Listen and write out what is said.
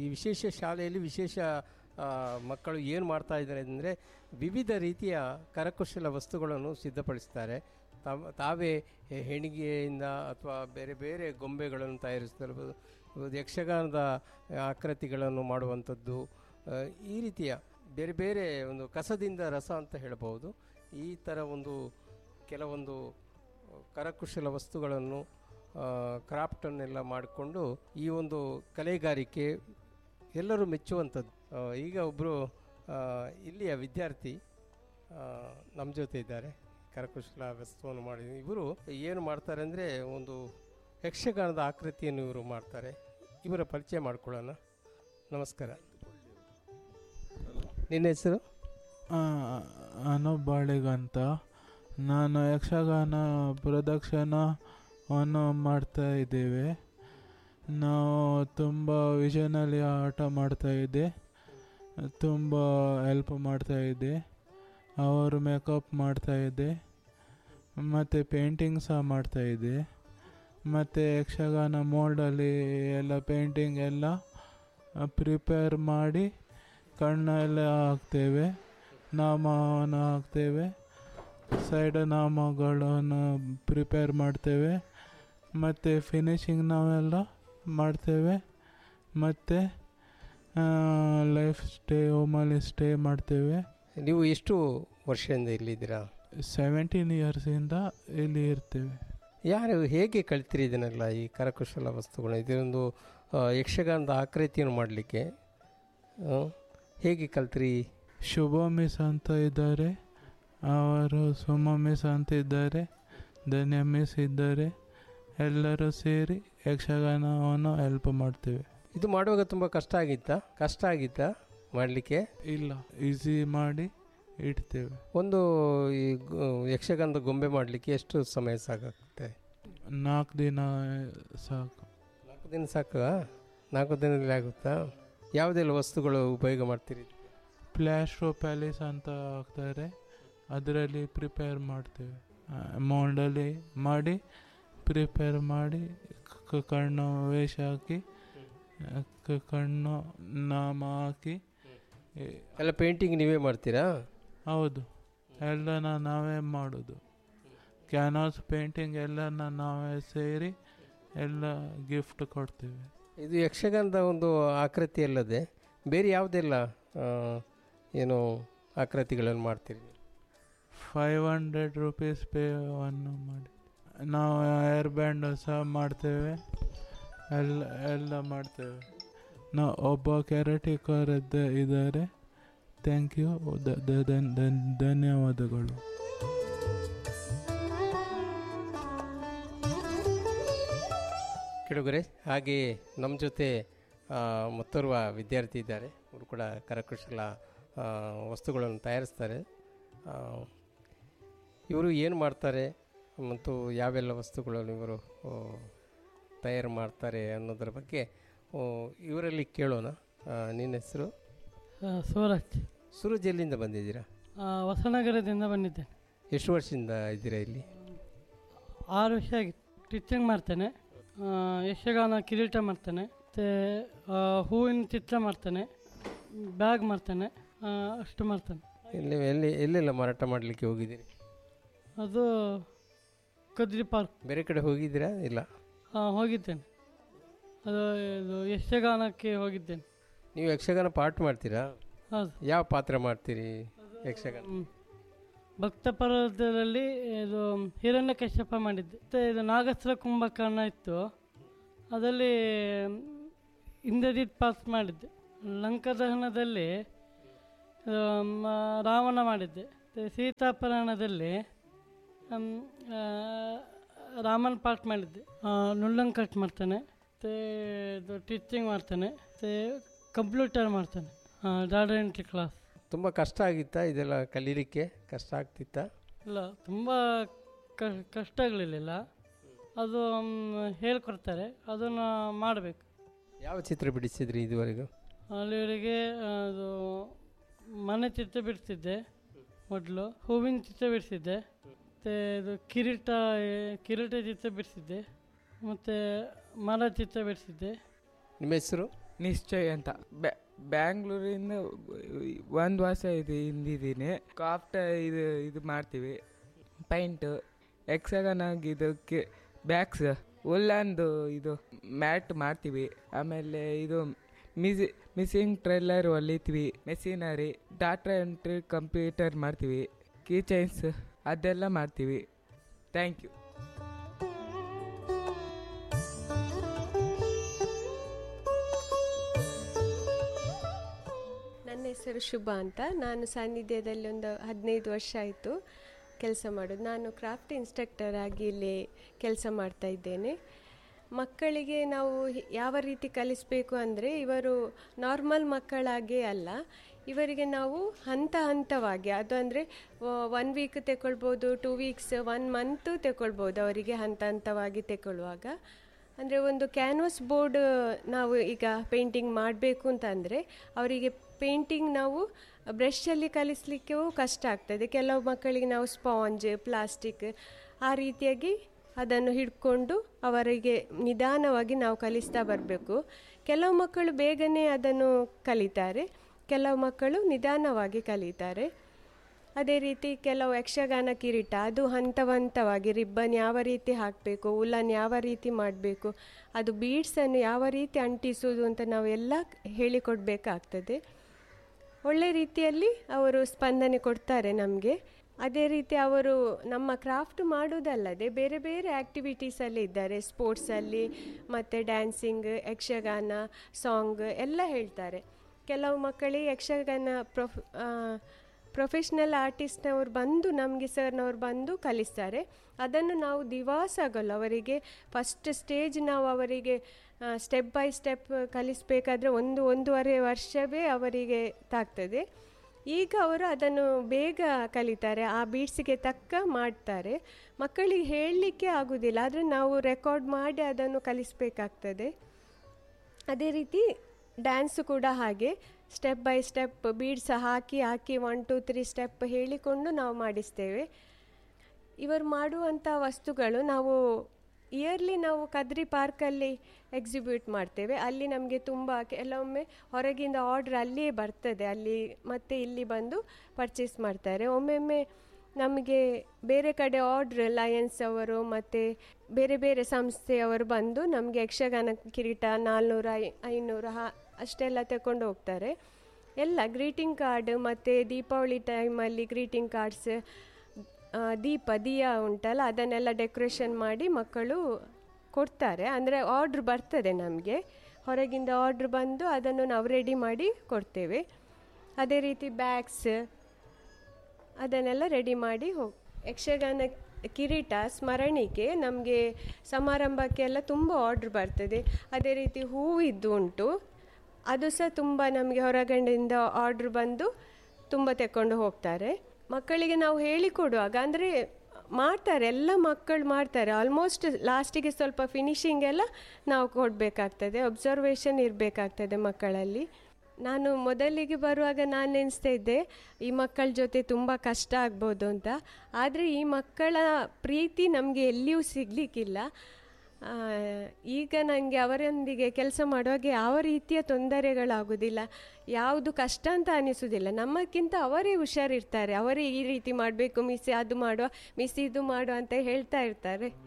ಈ ವಿಶೇಷ ಶಾಲೆಯಲ್ಲಿ ವಿಶೇಷ ಆ, ಮಕ್ಕಳು ಏನು ಮಾಡ್ತಾ ಇದ್ದಾರೆ ಅಂದರೆ ವಿವಿಧ ರೀತಿಯ ಕರಕುಶಲ ವಸ್ತುಗಳನ್ನು ಸಿದ್ಧಪಡಿಸ್ತಾರೆ ತಾವ್ ತಾವೇ ಹೆಣಿಗೆಯಿಂದ ಅಥವಾ ಬೇರೆ ಬೇರೆ ಗೊಂಬೆಗಳನ್ನು ತಯಾರಿಸ್ತಿರ್ಬೋದು ಒಂದು ಯಕ್ಷಗಾನದ ಆಕೃತಿಗಳನ್ನು ಮಾಡುವಂಥದ್ದು ಆ, ಈ ರೀತಿಯ ಬೇರೆ ಬೇರೆ ಒಂದು ಕಸದಿಂದ ರಸ ಅಂತ ಹೇಳಬಹುದು ಈ ಥರ ಒಂದು ಕೆಲವೊಂದು ಕರಕುಶಲ ವಸ್ತುಗಳನ್ನು ಕ್ರಾಫ್ಟನ್ನೆಲ್ಲ ಮಾಡಿಕೊಂಡು ಈ ಒಂದು ಕಲೆಗಾರಿಕೆ ಎಲ್ಲರೂ ಮೆಚ್ಚುವಂಥದ್ದು ಆ, ಈಗ ಒಬ್ಬರು ಇಲ್ಲಿಯ ವಿದ್ಯಾರ್ಥಿ ನಮ್ಮ ಜೊತೆ ಇದ್ದಾರೆ ಕರಕುಶಲ ವಸ್ತುವನ್ನು ಮಾಡಿ ಇವರು ಏನು ಮಾಡ್ತಾರೆ ಅಂದರೆ ಒಂದು ಯಕ್ಷಗಾನದ ಆಕೃತಿಯನ್ನು ಇವರು ಮಾಡ್ತಾರೆ ಇವರ ಪರಿಚಯ ಮಾಡ್ಕೊಳ್ಳೋಣ ನಮಸ್ಕಾರ ನಿನ್ನ ಹೆಸರು ಅನೂಪ್ ಬಾಳಿಗ್ ಅಂತ ನಾನು ಯಕ್ಷಗಾನ ಪ್ರದಕ್ಷಿಣವನ್ನು ಮಾಡ್ತಾ ಇದ್ದೇವೆ ನಾವು ತುಂಬ ವಿಷನಲ್ಲಿ ಆಟ ಮಾಡ್ತಾ ಇದ್ದೆ ತುಂಬ ಹೆಲ್ಪ್ ಮಾಡ್ತಾ ಇದ್ದೆ ಅವರು ಮೇಕಪ್ ಮಾಡ್ತಾ ಇದ್ದೆ ಮತ್ತು ಪೇಂಟಿಂಗ್ ಸಹ ಮಾಡ್ತಾ ಇದ್ದೆ ಮತ್ತು ಯಕ್ಷಗಾನ ಮೋಲ್ಡಲ್ಲಿ ಎಲ್ಲ ಪೇಂಟಿಂಗ್ ಎಲ್ಲ ಪ್ರಿಪೇರ್ ಮಾಡಿ ಕಣ್ಣೆಲ್ಲ ಹಾಕ್ತೇವೆ ನಾಮವನ್ನು ಹಾಕ್ತೇವೆ ಸೈಡ್ ನಾಮಗಳನ್ನು ಪ್ರಿಪೇರ್ ಮಾಡ್ತೇವೆ ಮತ್ತು ಫಿನಿಶಿಂಗ್ ನಾವೆಲ್ಲ ಮಾಡ್ತೇವೆ ಮತ್ತು ಲೈಫ್ ಸ್ಟೇ ಹೋಮಲ್ಲಿ ಸ್ಟೇ ಮಾಡ್ತೇವೆ ನೀವು ಎಷ್ಟು ವರ್ಷದಿಂದ ಇಲ್ಲಿದ್ದೀರಾ ಸೆವೆಂಟೀನ್ ಇಯರ್ಸಿಂದ ಇಲ್ಲಿ ಇರ್ತೇವೆ ಯಾರು ಹೇಗೆ ಕಲ್ತಿರಿ ಇದನ್ನೆಲ್ಲ ಈ ಕರಕುಶಲ ವಸ್ತುಗಳು ಇದೊಂದು ಆ, ಯಕ್ಷಗಾನದ ಆಕೃತಿಯನ್ನು ಮಾಡಲಿಕ್ಕೆ ಹೇಗೆ ಕಲ್ತ್ರಿ ಶುಭ ಮಿಸ್ ಅಂತ ಇದ್ದಾರೆ ಅವರು ಸುಮ ಮಿಸ್ ಅಂತ ಇದ್ದಾರೆ ಧನ್ಯ ಮಿಸ್ ಇದ್ದಾರೆ ಎಲ್ಲರೂ ಸೇರಿ ಯಕ್ಷಗಾನವನ್ನು ಹೆಲ್ಪ್ ಮಾಡ್ತೇವೆ ಇದು ಮಾಡುವಾಗ ತುಂಬ ಕಷ್ಟ ಆಗಿತ್ತಾ ಕಷ್ಟ ಆಗಿತ್ತಾ ಮಾಡಲಿಕ್ಕೆ ಇಲ್ಲ ಈಸಿ ಮಾಡಿ ಇಡ್ತೇವೆ ಒಂದು ಈ ಗೊ- ಯಕ್ಷಗಾನದ ಗೊಂಬೆ ಮಾಡಲಿಕ್ಕೆ ಎಷ್ಟು ಸಮಯ ಸಾಕಾಗುತ್ತೆ ನಾಲ್ಕು ದಿನ ಸಾಕು ನಾಲ್ಕು ದಿನ ಸಾಕು ನಾಲ್ಕು ದಿನದಲ್ಲಿ ಆಗುತ್ತಾ ಯಾವುದೆಲ್ಲ ವಸ್ತುಗಳು ಉಪಯೋಗ ಮಾಡ್ತೀರಿ ಪ್ಲಾಸ್ಟ್ರೋ ಪ್ಯಾಲೇಸ್ ಅಂತ ಹಾಕ್ತಾರೆ ಅದರಲ್ಲಿ ಪ್ರಿಪೇರ್ ಮಾಡ್ತೇವೆ ಮೌಂಡಲ್ಲಿ ಮಾಡಿ ಪ್ರಿಪೇರ್ ಮಾಡಿ ಕ- ಕಣ್ಣು ವೇಷ ಹಾಕಿ ಕ- ಕಣ್ಣು ನಾಮ ಹಾಕಿ ಎ- ಎಲ್ಲ ಪೇಂಟಿಂಗ್ ನೀವೇ ಮಾಡ್ತೀರಾ ಹೌದು ಎಲ್ಲನ ನಾವೇ ಮಾಡೋದು ಕ್ಯಾನ್ವಾಸ್ ಪೇಂಟಿಂಗ್ ಎಲ್ಲನ ನಾವೇ ಸೇರಿ ಎಲ್ಲ ಗಿಫ್ಟ್ ಕೊಡ್ತೇವೆ ಇದು ಯಕ್ಷಗಾನದ ಒಂದು ಆಕೃತಿ ಅಲ್ಲದೆ ಬೇರೆ ಯಾವುದೆಲ್ಲ ಆ, ಏನು ಆಕೃತಿಗಳನ್ನು ಮಾಡ್ತೀರಿ ಫೈವ್ ಹಂಡ್ರೆಡ್ ರುಪೀಸ್ ಪೇವನ್ನು ಮಾಡಿ ನಾವು ಏರ್ ಬ್ಯಾಂಡ್ ಸಹ ಮಾಡ್ತೇವೆ ಎಲ್ಲ ಎಲ್ಲ ಮಾಡ್ತೇವೆ ನಾವು ಒಬ್ಬ ಕೆರಟಿಕರ್ ಇದ್ದಾರೆ ಥ್ಯಾಂಕ್ ಯು ಧನ್ಯವಾದಗಳು ಕೆಳಗರೆ ಹಾಗೆಯೇ ನಮ್ಮ ಜೊತೆ ಆ, ಮತ್ತೋರ್ವ ವಿದ್ಯಾರ್ಥಿ ಇದ್ದಾರೆ ಅವರು ಕೂಡ ಕರಕುಶಲ ಆ, ವಸ್ತುಗಳನ್ನು ತಯಾರಿಸ್ತಾರೆ ಆ, ಇವರು ಏನು ಮಾಡ್ತಾರೆ ಮತ್ತು ಯಾವೆಲ್ಲ ವಸ್ತುಗಳನ್ನು ಇವರು ಆ, ತಯಾರು ಮಾಡ್ತಾರೆ ಅನ್ನೋದರ ಬಗ್ಗೆ ಆ, ಇವರಲ್ಲಿ ಕೇಳೋಣ ಆ, ನಿನ್ನ ಹೆಸರು ಆ, ಸೂರಜ್ ಸೂರಜ್ ಎಲ್ಲಿಂದ ಬಂದಿದ್ದೀರಾ ಆ, ಹೊಸನಗರದಿಂದ ಬಂದಿದ್ದೇನೆ ಎಷ್ಟು ವರ್ಷದಿಂದ ಇದ್ದೀರಾ ಇಲ್ಲಿ ಆರು ವರ್ಷ ಆಗಿತ್ತು ಟೀಚಿಂಗ್ ಮಾಡ್ತೇನೆ ಆ, ಯಕ್ಷಗಾನ ಕಿರೀಟ ಮಾಡ್ತೇನೆ ಮತ್ತು ಹೂವಿನ ಚಿತ್ರ ಮಾಡ್ತೇನೆ ಬ್ಯಾಗ್ ಮಾಡ್ತೇನೆ ಆ, ಅಷ್ಟು ಮಾಡ್ತೇನೆ ಎಲ್ಲಿ ಎಲ್ಲಿ ಎಲ್ಲೆಲ್ಲ ಮಾರಾಟ ಮಾಡಲಿಕ್ಕೆ ಹೋಗಿದ್ದೀರಿ ಅದು ಕದ್ರಿ ಪಾರ್ಕ್ ಬೇರೆ ಕಡೆ ಹೋಗಿದ್ದೀರಾ ಇಲ್ಲ ಆ, ಹೋಗಿದ್ದೇನೆ ಅದು ಇದು ಯಕ್ಷಗಾನಕ್ಕೆ ಹೋಗಿದ್ದೇನೆ ನೀವು ಯಕ್ಷಗಾನ ಪಾಠ ಮಾಡ್ತೀರಾ ಹೌದು ಯಾವ ಪಾತ್ರ ಮಾಡ್ತೀರಿ ಯಕ್ಷಗಾನ ಹ್ಮ್. ಭಕ್ತ ಪರ್ವತದಲ್ಲಿ ಇದು ಹಿರಣ್ಯ ಕಶ್ಯಪ ಮಾಡಿದ್ದೆ ಮತ್ತು ಇದು ನಾಗಸ್ರ ಕುಂಭಕರ್ಣ ಇತ್ತು ಅದರಲ್ಲಿ ಇಂದ್ರಜಿತ್ ಪಾಸ್ ಮಾಡಿದ್ದೆ ಲಂಕದಹನದಲ್ಲಿ ಇದು, ಮ, ರಾವಣ ಮಾಡಿದ್ದೆ ಮತ್ತು ಸೀತಾಪಹರಣದಲ್ಲಿ ಹ್ಮ್, ಆ, ರಾಮನ್ ಪಾಠ ಮಾಡಿದ್ದೆ ಆ, ನುಳ್ಳಂಗ್ ಕಟ್ ಮಾಡ್ತಾನೆ ಮತ್ತು ಇದು ಟೀಚಿಂಗ್ ಮಾಡ್ತಾನೆ ಮತ್ತು ಕಂಪ್ಯೂಟರ್ ಮಾಡ್ತಾನೆ ಡಾಟಾ ಎಂಟ್ರಿ ಕ್ಲಾಸ್ ತುಂಬ ಕಷ್ಟ ಆಗಿತ್ತಾ ಇದೆಲ್ಲ ಕಲೀಲಿಕ್ಕೆ ಕಷ್ಟ ಆಗ್ತಿತ್ತಾ ಇಲ್ಲ ತುಂಬ ಕ- ಕಷ್ಟಗಳಿರಲಿಲ್ಲ ಅದು ಮ್, ಹೇಳ್ಕೊಡ್ತಾರೆ ಅದನ್ನು ಮಾಡಬೇಕು ಯಾವ ಚಿತ್ರ ಬಿಡಿಸಿದ್ರಿ ಇದುವರೆಗೂ ಅಲ್ಲಿವರೆಗೆ ಅದು ಮನೆ ಚಿತ್ರ ಬಿಡಿಸಿದ್ದೆ ಮೊದಲು ಹೂವಿನ ಚಿತ್ರ ಬಿಡಿಸಿದ್ದೆ ಮತ್ತು ಇದು ಕಿರೀಟ ಕಿರೀಟ ಚಿತ್ರ ಬಿಡಿಸಿದ್ದೆ ಮತ್ತು ಮರ ಚಿತ್ರ ಬಿಡಿಸಿದ್ದೆ ನಿಮ್ಮ ಹೆಸರು ನಿಶ್ಚಯ್ ಅಂತ ಬ್ಯಾ- ಬ್ಯಾಂಗ್ಳೂರಿಂದ ಒಂದು ವರ್ಷ ಇದು ಹಿಂದಿದ್ದೀನಿ ಕ್ರಾಫ್ಟ್ ಇದು ಇದು ಮಾಡ್ತೀವಿ ಪೈಂಟು ಯಕ್ಷಗಾನ ಇದಕ್ಕೆ ಬ್ಯಾಗ್ಸ್ ಉಲ್ಲಂದು ಇದು ಮ್ಯಾಟ್ ಮಾಡ್ತೀವಿ ಆಮೇಲೆ ಇದು ಮಿಸಿ ಮಿಸಿಂಗ್ ಟ್ರೇಲರ್ ಹೊಲಿತೀವಿ ಮೆಷಿನರಿ ಡಾಟಾ ಎಂಟ್ರಿ ಕಂಪ್ಯೂಟರ್ ಮಾಡ್ತೀವಿ ಕೀಚೈನ್ಸ್ ಅದೆಲ್ಲ ಮಾಡ್ತೀವಿ ಥ್ಯಾಂಕ್ ಯು ನನ್ನ ಹೆಸರು ಶುಭ ಅಂತ ನಾನು ಸಾನ್ನಿಧ್ಯದಲ್ಲಿ ಒಂದು ಹದಿನೈದು ವರ್ಷ ಆಯಿತು ಕೆಲಸ ಮಾಡೋದು ನಾನು ಕ್ರಾಫ್ಟ್ ಇನ್ಸ್ಟ್ರಕ್ಟರ್ ಆಗಿ ಇಲ್ಲಿ ಕೆಲಸ ಮಾಡ್ತಾ ಇದ್ದೇನೆ ಮಕ್ಕಳಿಗೆ ನಾವು ಹಿ- ಯಾವ ರೀತಿ ಕಲಿಸಬೇಕು ಅಂದರೆ ಇವರು ನಾರ್ಮಲ್ ಮಕ್ಕಳಾಗೇ ಅಲ್ಲ ಇವರಿಗೆ ನಾವು ಹಂತ ಹಂತವಾಗಿ ಅದು ಅಂದರೆ ಒನ್ ವೀಕ್ ತಗೊಳ್ಬೋದು ಟೂ ವೀಕ್ಸ್ ಒನ್ ಮಂತು ತಗೊಳ್ಬೋದು ಅವರಿಗೆ ಹಂತ ಹಂತವಾಗಿ ತಗೊಳ್ಳುವಾಗ ಅಂದರೆ ಒಂದು ಕ್ಯಾನ್ವಸ್ ಬೋರ್ಡ್ ನಾವು ಈಗ ಪೇಂಟಿಂಗ್ ಮಾಡಬೇಕು ಅಂತಂದರೆ ಅವರಿಗೆ ಪೇಂಟಿಂಗ್ ನಾವು ಬ್ರಷಲ್ಲಿ ಕಲಿಸ್ಲಿಕ್ಕೂ ಕಷ್ಟ ಆಗ್ತದೆ ಕೆಲವು ಮಕ್ಕಳಿಗೆ ನಾವು ಸ್ಪಾಂಜ್ ಪ್ಲಾಸ್ಟಿಕ್ ಆ ರೀತಿಯಾಗಿ ಅದನ್ನು ಹಿಡ್ಕೊಂಡು ಅವರಿಗೆ ನಿಧಾನವಾಗಿ ನಾವು ಕಲಿಸ್ತಾ ಬರಬೇಕು ಕೆಲವು ಮಕ್ಕಳು ಬೇಗನೆ ಅದನ್ನು ಕಲಿತಾರೆ ಕೆಲವು ಮಕ್ಕಳು ನಿಧಾನವಾಗಿ ಕಲಿತಾರೆ ಅದೇ ರೀತಿ ಕೆಲವು ಯಕ್ಷಗಾನ ಕಿರೀಟ ಅದು ಹಂತ ಹಂತವಾಗಿ ರಿಬ್ಬನ್ ಯಾವ ರೀತಿ ಹಾಕಬೇಕು ಉಲ್ಲನ್ ಯಾವ ರೀತಿ ಮಾಡಬೇಕು ಅದು ಬೀಡ್ಸನ್ನು ಯಾವ ರೀತಿ ಅಂಟಿಸುವುದು ಅಂತ ನಾವು ಎಲ್ಲ ಹೇಳಿಕೊಡ್ಬೇಕಾಗ್ತದೆ ಒಳ್ಳೆ ರೀತಿಯಲ್ಲಿ ಅವರು ಸ್ಪಂದನೆ ಕೊಡ್ತಾರೆ ನಮಗೆ ಅದೇ ರೀತಿ ಅವರು ನಮ್ಮ ಕ್ರಾಫ್ಟ್ ಮಾಡೋದಲ್ಲದೆ ಬೇರೆ ಬೇರೆ ಆ್ಯಕ್ಟಿವಿಟೀಸಲ್ಲಿ ಇದ್ದಾರೆ ಸ್ಪೋರ್ಟ್ಸಲ್ಲಿ ಮತ್ತು ಡ್ಯಾನ್ಸಿಂಗ್ ಯಕ್ಷಗಾನ ಸಾಂಗ್ ಎಲ್ಲ ಹೇಳ್ತಾರೆ ಕೆಲವು ಮಕ್ಕಳಿಗೆ ಯಕ್ಷಗಾನ ಪ್ರೊಫ್ ಪ್ರೊಫೆಷ್ನಲ್ ಆರ್ಟಿಸ್ಟ್ನವ್ರು ಬಂದು ನಮಗೆ ಸರ್ನವ್ರು ಬಂದು ಕಲಿಸ್ತಾರೆ ಅದನ್ನು ನಾವು ದಿವಸಗಲ್ಲ ಅವರಿಗೆ ಫಸ್ಟ್ ಸ್ಟೇಜ್ ನಾವು ಅವರಿಗೆ ಸ್ಟೆಪ್ ಬೈ ಸ್ಟೆಪ್ ಕಲಿಸಬೇಕಾದ್ರೆ ಒಂದು ಒಂದೂವರೆ ವರ್ಷವೇ ಅವರಿಗೆ ತಾಗ್ತದೆ ಈಗ ಅವರು ಅದನ್ನು ಬೇಗ ಕಲಿತಾರೆ ಆ ಬೀಡ್ಸಿಗೆ ತಕ್ಕ ಮಾಡ್ತಾರೆ ಮಕ್ಕಳಿಗೆ ಹೇಳಲಿಕ್ಕೆ ಆಗೋದಿಲ್ಲ ಆದರೆ ನಾವು ರೆಕಾರ್ಡ್ ಮಾಡಿ ಅದನ್ನು ಕಲಿಸಬೇಕಾಗ್ತದೆ ಅದೇ ರೀತಿ ಡ್ಯಾನ್ಸು ಕೂಡ ಹಾಗೆ ಸ್ಟೆಪ್ ಬೈ ಸ್ಟೆಪ್ ಬೀಡ್ಸ್ ಹಾಕಿ ಹಾಕಿ ಒನ್ ಟು ತ್ರೀ ಸ್ಟೆಪ್ ಹೇಳಿಕೊಂಡು ನಾವು ಮಾಡಿಸ್ತೇವೆ ಇವರು ಮಾಡುವಂಥ ವಸ್ತುಗಳು ನಾವು ಇಯರ್ಲಿ ನಾವು ಕದ್ರಿ ಪಾರ್ಕಲ್ಲಿ ಎಕ್ಸಿಬ್ಯೂಟ್ ಮಾಡ್ತೇವೆ ಅಲ್ಲಿ ನಮಗೆ ತುಂಬ ಕೆಲವೊಮ್ಮೆ ಹೊರಗಿಂದ ಆರ್ಡ್ರ್ ಅಲ್ಲಿಯೇ ಬರ್ತದೆ ಅಲ್ಲಿ ಮತ್ತೆ ಇಲ್ಲಿ ಬಂದು ಪರ್ಚೇಸ್ ಮಾಡ್ತಾರೆ ಒಮ್ಮೊಮ್ಮೆ ನಮಗೆ ಬೇರೆ ಕಡೆ ಆರ್ಡ್ರ್ ಲಯನ್ಸ್ ಅವರು ಮತ್ತು ಬೇರೆ ಬೇರೆ ಸಂಸ್ಥೆಯವರು ಬಂದು ನಮಗೆ ಯಕ್ಷಗಾನ ಕಿರೀಟ ನಾಲ್ನೂರು ಐ ಐನೂರು ಹಾ ಅಷ್ಟೆಲ್ಲ ತಗೊಂಡು ಹೋಗ್ತಾರೆ ಎಲ್ಲ ಗ್ರೀಟಿಂಗ್ ಕಾರ್ಡ್ ಮತ್ತು ದೀಪಾವಳಿ ಟೈಮಲ್ಲಿ ಗ್ರೀಟಿಂಗ್ ಕಾರ್ಡ್ಸ್ ದೀಪ ದಿಯ ಉಂಟಲ್ಲ ಅದನ್ನೆಲ್ಲ ಡೆಕೋರೇಷನ್ ಮಾಡಿ ಮಕ್ಕಳು ಕೊಡ್ತಾರೆ ಅಂದರೆ ಆರ್ಡ್ರ್ ಬರ್ತದೆ ನಮಗೆ ಹೊರಗಿಂದ ಆರ್ಡ್ರ್ ಬಂದು ಅದನ್ನು ನಾವು ರೆಡಿ ಮಾಡಿ ಕೊಡ್ತೇವೆ ಅದೇ ರೀತಿ ಬ್ಯಾಗ್ಸ್ ಅದನ್ನೆಲ್ಲ ರೆಡಿ ಮಾಡಿ ಹೋಗಿ ಯಕ್ಷಗಾನ ಕಿರೀಟ ಸ್ಮರಣಿಕೆ ನಮಗೆ ಸಮಾರಂಭಕ್ಕೆಲ್ಲ ತುಂಬ ಆರ್ಡ್ರ್ ಬರ್ತದೆ ಅದೇ ರೀತಿ ಹೂವಿದ್ದು ಉಂಟು ಅದು ಸಹ ತುಂಬ ನಮಗೆ ಹೊರಗಡೆಯಿಂದ ಆರ್ಡ್ರ್ ಬಂದು ತುಂಬ ತೆಕ್ಕೊಂಡು ಹೋಗ್ತಾರೆ ಮಕ್ಕಳಿಗೆ ನಾವು ಹೇಳಿಕೊಡುವಾಗ ಅಂದರೆ ಮಾಡ್ತಾರೆ ಎಲ್ಲ ಮಕ್ಕಳು ಮಾಡ್ತಾರೆ ಆಲ್ಮೋಸ್ಟ್ ಲಾಸ್ಟಿಗೆ ಸ್ವಲ್ಪ ಫಿನಿಶಿಂಗ್ ಎಲ್ಲ ನಾವು ಕೊಡಬೇಕಾಗ್ತದೆ ಅಬ್ಸರ್ವೇಷನ್ ಇರಬೇಕಾಗ್ತದೆ ಮಕ್ಕಳಲ್ಲಿ ನಾನು ಮೊದಲಿಗೆ ಬರುವಾಗ ನಾನು ನೆನೆಸ್ತಾ ಇದ್ದೆ ಈ ಮಕ್ಕಳ ಜೊತೆ ತುಂಬ ಕಷ್ಟ ಆಗ್ಬೋದು ಅಂತ ಆದರೆ ಈ ಮಕ್ಕಳ ಪ್ರೀತಿ ನಮಗೆ ಎಲ್ಲಿಯೂ ಸಿಗಲಿಕ್ಕಿಲ್ಲ ಆ, ಈಗ ನನಗೆ ಅವರೊಂದಿಗೆ ಕೆಲಸ ಮಾಡುವಾಗ ಯಾವ ರೀತಿಯ ತೊಂದರೆಗಳಾಗೋದಿಲ್ಲ ಯಾವುದು ಕಷ್ಟ ಅಂತ ಅನಿಸೋದಿಲ್ಲ ನಮ್ಮಕ್ಕಿಂತ ಅವರೇ ಹುಷಾರಿರ್ತಾರೆ ಅವರೇ ಈ ರೀತಿ ಮಾಡಬೇಕು ಮಿಸ್ ಅದು ಮಾಡುವ ಮಿಸ್ ಇದು ಮಾಡುವ ಅಂತ ಹೇಳ್ತಾ ಇರ್ತಾರೆ